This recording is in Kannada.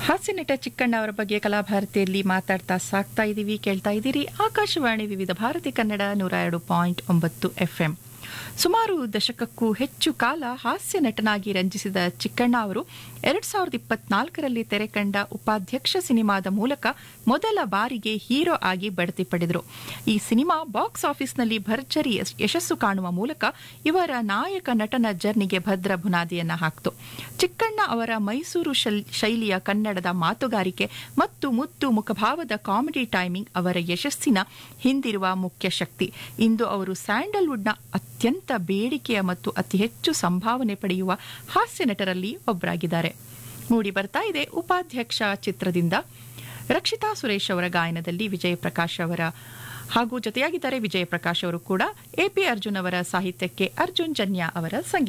ಹಾಸ್ಯ ನಟ ಚಿಕ್ಕಣ್ಣ ಅವರ ಬಗ್ಗೆ ಕಲಾಭಾರತಿಯಲ್ಲಿ ಮಾತಾಡ್ತಾ ಸಾಕ್ತಾ ಇದ್ದೀವಿ ಕೇಳ್ತಾ ಇದ್ದೀರಿ ಆಕಾಶವಾಣಿ ವಿವಿಧ ಭಾರತಿ ಕನ್ನಡ ನೂರ ಎರಡು ಪಾಯಿಂಟ್ ಒಂಬತ್ತು ಎಫ್ಎಂ ಸುಮಾರು ದಶಕಕ್ಕೂ ಹೆಚ್ಚು ಕಾಲ ಹಾಸ್ಯ ನಟನಾಗಿ ರಂಜಿಸಿದ ಚಿಕ್ಕಣ್ಣ ಅವರು ಎರಡ್ ಸಾವಿರದ ಇಪ್ಪತ್ನಾಲ್ಕರಲ್ಲಿ ತೆರೆ ಕಂಡ ಉಪಾಧ್ಯಕ್ಷ ಸಿನಿಮಾದ ಮೂಲಕ ಮೊದಲ ಬಾರಿಗೆ ಹೀರೋ ಆಗಿ ಬಡ್ತಿ ಪಡೆದರು ಈ ಸಿನಿಮಾ ಬಾಕ್ಸ್ ಆಫೀಸ್ನಲ್ಲಿ ಭರ್ಜರಿ ಯಶ್- ಯಶಸ್ಸು ಕಾಣುವ ಮೂಲಕ ಇವರ ನಾಯಕ ನಟನ ಜರ್ನಿಗೆ ಭದ್ರ ಬುನಾದಿಯನ್ನ ಹಾಕ್ತು ಚಿಕ್ಕಣ್ಣ ಅವರ ಮೈಸೂರು ಶಲ್- ಶೈಲಿಯ ಕನ್ನಡದ ಮಾತುಗಾರಿಕೆ ಮತ್ತು ಮುದ್ದು ಮುಖಭಾವದ ಕಾಮಿಡಿ ಟೈಮಿಂಗ್ ಅವರ ಯಶಸ್ಸಿನ ಹಿಂದಿರುವ ಮುಖ್ಯ ಶಕ್ತಿ ಇಂದು ಅವರು ಸ್ಯಾಂಡಲ್ವುಡ್ನ ಅತ್ಯಂತ ಬೇಡಿಕೆಯ ಮತ್ತು ಅತಿ ಹೆಚ್ಚು ಸಂಭಾವನೆ ಪಡೆಯುವ ಹಾಸ್ಯ ನಟರಲ್ಲಿ ಒಬ್ಬರಾಗಿದ್ದಾರೆ ಮೂಡಿ ಬರ್ತಾ ಇದೆ ಉಪಾಧ್ಯಕ್ಷ ಚಿತ್ರದಿಂದ ರಕ್ಷಿತಾ ಸುರೇಶ್ ಅವರ ಗಾಯನದಲ್ಲಿ ವಿಜಯ ಪ್ರಕಾಶ್ ಅವರ ಹಾಗೂ ಜೊತೆಯಾಗಿದ್ದಾರೆ ವಿಜಯ ಪ್ರಕಾಶ್ ಅವರು ಕೂಡ ಎಪಿ ಅರ್ಜುನ್ ಅವರ ಸಾಹಿತ್ಯಕ್ಕೆ ಅರ್ಜುನ್ ಜನ್ಯ ಅವರ ಸಂಗೀತ